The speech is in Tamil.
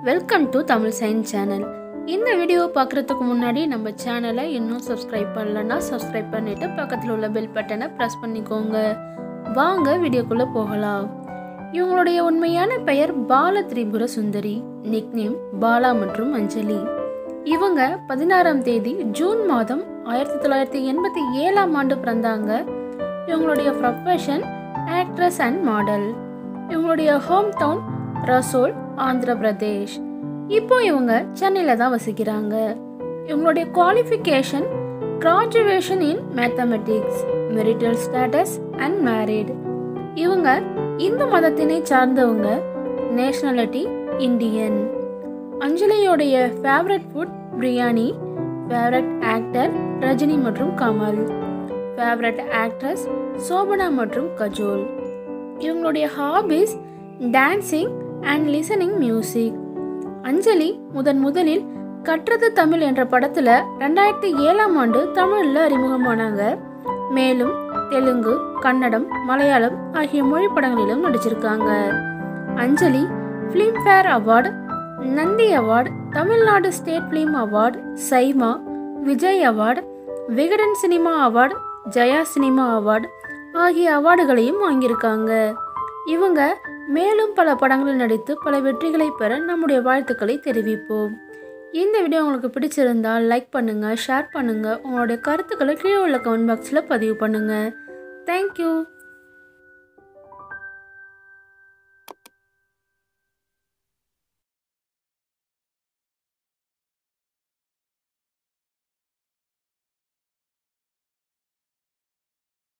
welcome to Tamil science channel இந்த வீடியோ பார்க்குறதுக்கு முன்னாடி நம்ம சேனலை இன்னும் சப்ஸ்கிரைப் பண்ணலன்னா சப்ஸ்கிரைப் பண்ணிட்டு பக்கத்தில் உள்ள பெல் பட்டனை ப்ரெஸ் பண்ணிக்கோங்க வாங்க வீடியோக்குள்ளே போகலாம் இவங்களுடைய உண்மையான பெயர் பால திரிபுர சுந்தரி நிக்நேம் பாலா மற்றும் அஞ்சலி இவங்க பதினாறாம் தேதி ஜூன் மாதம் ஆயிரத்தி தொள்ளாயிரத்தி எண்பத்தி ஏழாம் ஆண்டு பிறந்தாங்க இவங்களுடைய ப்ரொஃபஷன் ஆக்ட்ரஸ் அண்ட் மாடல் இவங்களுடைய ஹோம் டவுன் ரசோல் ஆந்திர பிரதேஷ் இப்போ இவங்க சென்னையில் தான் வசிக்கிறாங்க இவங்களுடைய qualification graduation in mathematics marital status and married இவங்க இந்து மதத்தினை சார்ந்தவங்க நேஷனாலிட்டி இந்தியன் அஞ்சலியோடைய favourite food biryani favourite actor Rajini மற்றும் கமல் ஃபேவரட் ஆக்ட்ரஸ் சோபனா மற்றும் கஜோல் இவங்களுடைய hobbies dancing and listening music Anjali முதன் முதலில் கற்றது தமிழ் என்ற படத்துல ரெண்டாயிரத்தி ஏழாம் ஆண்டு தமிழ்ல அறிமுகமானாங்க மேலும் தெலுங்கு கன்னடம் மலையாளம் ஆகிய மொழி படங்களிலும் நடிச்சிருக்காங்க Anjali Filmfare award Nandi award Tamil Nadu state film award SIIMA Vijay award Vikatan cinema award Jaya cinema award ஆகிய அவார்டுகளையும் வாங்கியிருக்காங்க இவங்க மேலும் பல படங்களில் நடித்து பல வெற்றிகளை பெற நம்முடைய வாழ்த்துக்களை தெரிவிப்போம் இந்த வீடியோ உங்களுக்கு பிடிச்சிருந்தால் லைக் பண்ணுங்கள் ஷேர் பண்ணுங்கள் உங்களுடைய கருத்துக்களை கீழே உள்ள கமெண்ட் பாக்ஸில் பதிவு பண்ணுங்கள் தேங்க்யூ